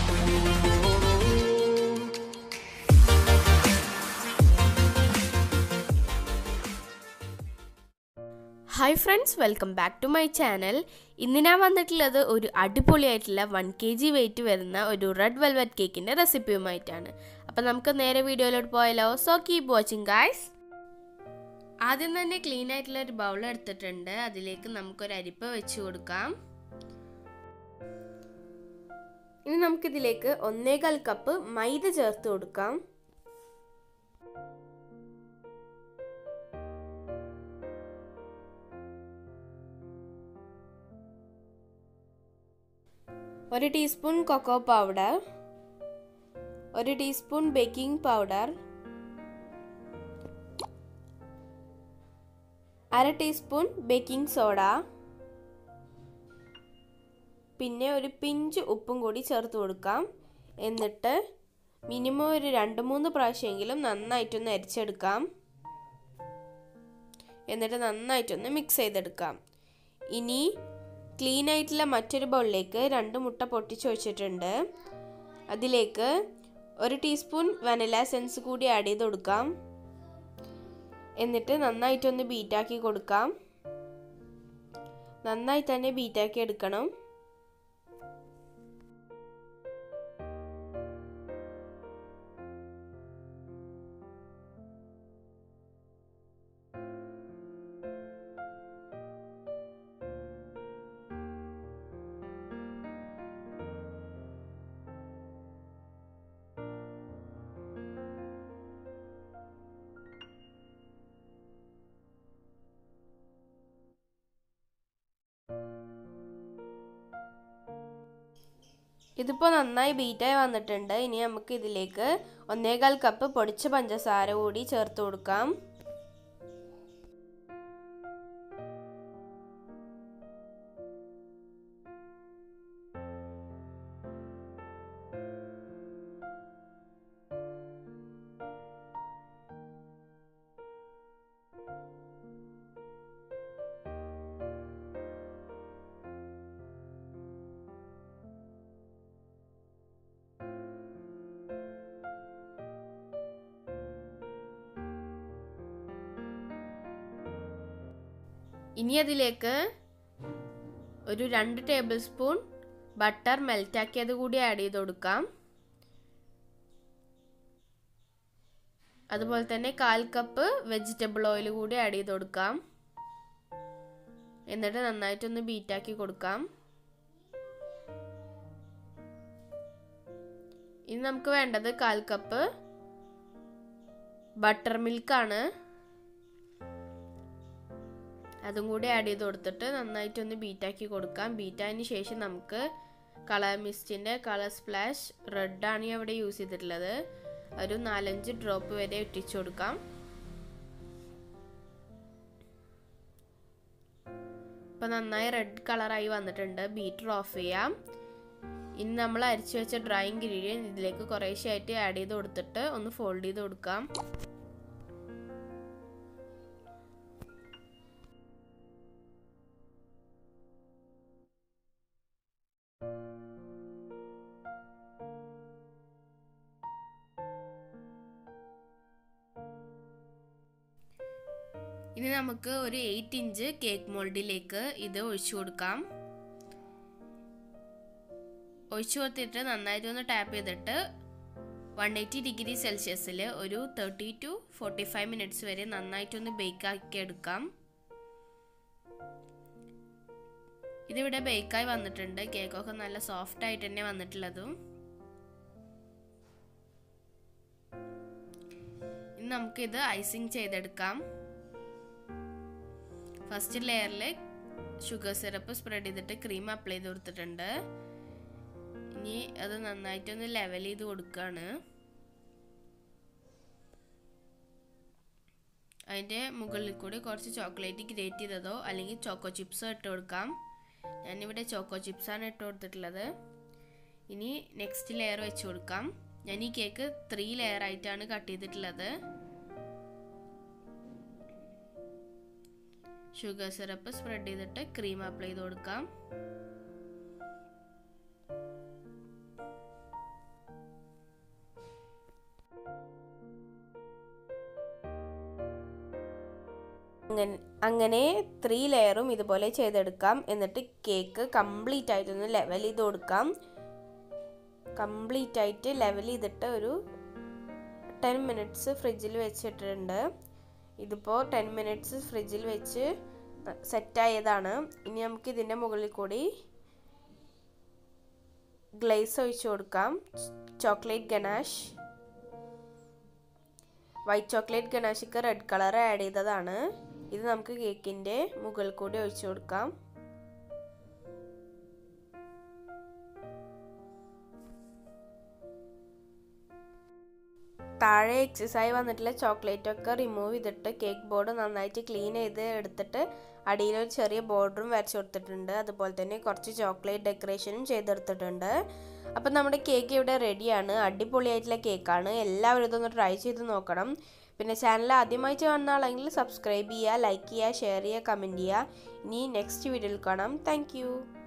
hi friends welcome back to my channel ഇന്ന് ഞാൻ വന്നിട്ടുള്ളത് ഒരു അടിപൊളിയായിട്ടുള്ള വൺ കെ ജി വെയിറ്റ് വരുന്ന ഒരു റെഡ് വെൽവെറ്റ് കേക്കിൻ്റെ റെസിപ്പിയുമായിട്ടാണ് അപ്പം നമുക്ക് നേരെ വീഡിയോയിലോട്ട് പോയാലോ സോ കീപ് വാച്ചിങ് ഗായ്സ് ആദ്യം തന്നെ ക്ലീൻ ആയിട്ടുള്ള ഒരു ബൗൾ എടുത്തിട്ടുണ്ട് അതിലേക്ക് നമുക്കൊരു അരിപ്പ വെച്ച് കൊടുക്കാം ഇനി നമുക്കിതിലേക്ക് ഒന്നേകാൽ കപ്പ് മൈദ ചേർത്ത് കൊടുക്കാം ഒരു ടീസ്പൂൺ കൊക്കോ പൗഡർ ഒരു ടീസ്പൂൺ ബേക്കിംഗ് പൗഡർ അര ടീസ്പൂൺ ബേക്കിംഗ് സോഡ പിന്നെ ഒരു പിഞ്ച് ഉപ്പും കൂടി ചേർത്ത് കൊടുക്കാം എന്നിട്ട് മിനിമം ഒരു രണ്ട് മൂന്ന് പ്രാവശ്യമെങ്കിലും നന്നായിട്ടൊന്ന് അരിച്ചെടുക്കാം എന്നിട്ട് നന്നായിട്ടൊന്ന് മിക്സ് ചെയ്തെടുക്കാം ഇനി ക്ലീൻ ആയിട്ടുള്ള മറ്റൊരു ബൗളിലേക്ക് രണ്ട് മുട്ട പൊട്ടിച്ച് വെച്ചിട്ടുണ്ട് അതിലേക്ക് ഒരു ടീസ്പൂൺ വനില സെൻസ് കൂടി ആഡ് ചെയ്ത് കൊടുക്കാം എന്നിട്ട് നന്നായിട്ടൊന്ന് ബീറ്റാക്കി കൊടുക്കാം നന്നായി തന്നെ ബീറ്റാക്കി എടുക്കണം ഇതിപ്പോൾ നന്നായി ബീറ്റായി വന്നിട്ടുണ്ട് ഇനി നമുക്ക് ഇതിലേക്ക് ഒന്നേകാൽ കപ്പ് പൊടിച്ച പഞ്ചസാര കൂടി ചേർത്ത് കൊടുക്കാം ഇനി അതിലേക്ക് ഒരു രണ്ട് ടേബിൾ സ്പൂൺ ബട്ടർ മെൽറ്റാക്കിയത് കൂടി ആഡ് ചെയ്ത് കൊടുക്കാം അതുപോലെ തന്നെ കാൽ കപ്പ് വെജിറ്റബിൾ ഓയിൽ കൂടി ആഡ് ചെയ്ത് കൊടുക്കാം എന്നിട്ട് നന്നായിട്ടൊന്ന് ബീറ്റാക്കി കൊടുക്കാം ഇനി നമുക്ക് വേണ്ടത് കാൽ കപ്പ് ബട്ടർ മിൽക്കാണ് അതും കൂടി ആഡ് ചെയ്ത് കൊടുത്തിട്ട് നന്നായിട്ടൊന്ന് ബീറ്റാക്കി കൊടുക്കാം ബീറ്റായതിന് ശേഷം നമുക്ക് കളർ മിസ്റ്റിൻ്റെ കളർ സ്പ്ലാഷ് റെഡാണ് ഞാൻ ഇവിടെ യൂസ് ചെയ്തിട്ടുള്ളത് ഒരു നാലഞ്ച് ഡ്രോപ്പ് വരെ ഇട്ടിച്ചു കൊടുക്കാം ഇപ്പം നന്നായി റെഡ് കളറായി വന്നിട്ടുണ്ട് ബീറ്റർ ഓഫ് ചെയ്യാം ഇനി നമ്മൾ അരിച്ചു വെച്ച ഡ്രൈ ഇൻഗ്രീഡിയൻറ്റ് ഇതിലേക്ക് കുറേശ്ശായിട്ട് ആഡ് ചെയ്ത് കൊടുത്തിട്ട് ഒന്ന് ഫോൾഡ് ചെയ്ത് കൊടുക്കാം ഇനി നമുക്ക് ഒരു എയ്റ്റ് ഇഞ്ച് കേക്ക് മോൾഡിലേക്ക് ഇത് ഒഴിച്ചു കൊടുക്കാം ഒഴിച്ചു കൊടുത്തിട്ട് നന്നായിട്ട് ഒന്ന് ടാപ്പ് ചെയ്തിട്ട് വൺ എയ്റ്റി ഡിഗ്രി സെൽഷ്യസിൽ ഒരു thirty to forty five minutes വരെ നന്നായിട്ടൊന്ന് ബേക്ക് ആക്കി എടുക്കാം ഇതിവിടെ ബേക്കായി വന്നിട്ടുണ്ട് കേക്കൊക്കെ നല്ല സോഫ്റ്റ് ആയിട്ട് തന്നെ വന്നിട്ടുള്ളതും ഇനി നമുക്കിത് ഐസിങ് ചെയ്തെടുക്കാം ഫസ്റ്റ് ലെയറിൽ ഷുഗർ സിറപ്പ് സ്പ്രെഡ് ചെയ്തിട്ട് ക്രീം അപ്ലൈ ചെയ്ത് കൊടുത്തിട്ടുണ്ട് ഇനി അത് നന്നായിട്ടൊന്ന് ലെവൽ ചെയ്ത് കൊടുക്കുകയാണ് അതിൻ്റെ മുകളിൽ കൂടി കുറച്ച് ചോക്ലേറ്റ് ഗ്രേറ്റ് ചെയ്തതോ അല്ലെങ്കിൽ ചോക്കോ ചിപ്സോ ഇട്ട് കൊടുക്കാം ഞാനിവിടെ ചോക്കോ ചിപ്സാണ് ഇട്ട് കൊടുത്തിട്ടുള്ളത് ഇനി നെക്സ്റ്റ് ലെയർ വെച്ച് കൊടുക്കാം ഞാൻ ഈ കേക്ക് ത്രീ ലെയർ ആയിട്ടാണ് കട്ട് ചെയ്തിട്ടുള്ളത് ഷുഗർ സിറപ്പ് സ്പ്രെഡ് ചെയ്തിട്ട് ക്രീം അപ്ലൈ ചെയ്ത് കൊടുക്കാം അങ്ങനെ അങ്ങനെ ത്രീ ലെയറും ഇതുപോലെ ചെയ്തെടുക്കാം എന്നിട്ട് കേക്ക് കംപ്ലീറ്റ് ആയിട്ടൊന്ന് ലെവൽ ചെയ്ത് കൊടുക്കാം കംപ്ലീറ്റ് ആയിട്ട് ലെവൽ ചെയ്തിട്ട് ഒരു ടെൻ മിനിറ്റ്സ് ഫ്രിഡ്ജിൽ വെച്ചിട്ടുണ്ട് ഇതിപ്പോൾ ടെൻ മിനിറ്റ്സ് ഫ്രിഡ്ജിൽ വെച്ച് സെറ്റായതാണ് ഇനി നമുക്ക് ഇതിൻ്റെ മുകളിൽ കൂടി ഗ്ലേസ് ഒഴിച്ചു കൊടുക്കാം ചോക്ലേറ്റ് ഗനാഷ് വൈറ്റ് ചോക്ലേറ്റ് ഗനാഷിക്ക് റെഡ് കളർ ആഡ് ചെയ്തതാണ് ഇത് നമുക്ക് കേക്കിൻ്റെ മുകളിൽ കൂടി ഒഴിച്ചു കൊടുക്കാം താഴെ എക്സസൈസ് വന്നിട്ടുള്ള ചോക്ലേറ്റ് ഒക്കെ റിമൂവ് ചെയ്തിട്ട് കേക്ക് ബോർഡ് നന്നായിട്ട് ക്ലീൻ ചെയ്ത് എടുത്തിട്ട് അടിയിൽ ഒരു ചെറിയ ബോർഡറും വരച്ചു കൊടുത്തിട്ടുണ്ട് അതുപോലെ തന്നെ കുറച്ച് ചോക്ലേറ്റ് ഡെക്കറേഷനും ചെയ്തെടുത്തിട്ടുണ്ട് അപ്പം നമ്മുടെ കേക്ക് ഇവിടെ റെഡിയാണ് അടിപൊളിയായിട്ടുള്ള കേക്കാണ് എല്ലാവരും ഇതൊന്ന് ട്രൈ ചെയ്ത് നോക്കണം പിന്നെ ചാനൽ ആദ്യമായിട്ട് കാണുന്ന ആളെങ്കിൽ സബ്സ്ക്രൈബ് ചെയ്യുക ലൈക്ക് ചെയ്യുക ഷെയർ ചെയ്യുക കമൻറ്റ് ചെയ്യുക ഇനി നെക്സ്റ്റ് വീഡിയോയിൽ കാണാം താങ്ക്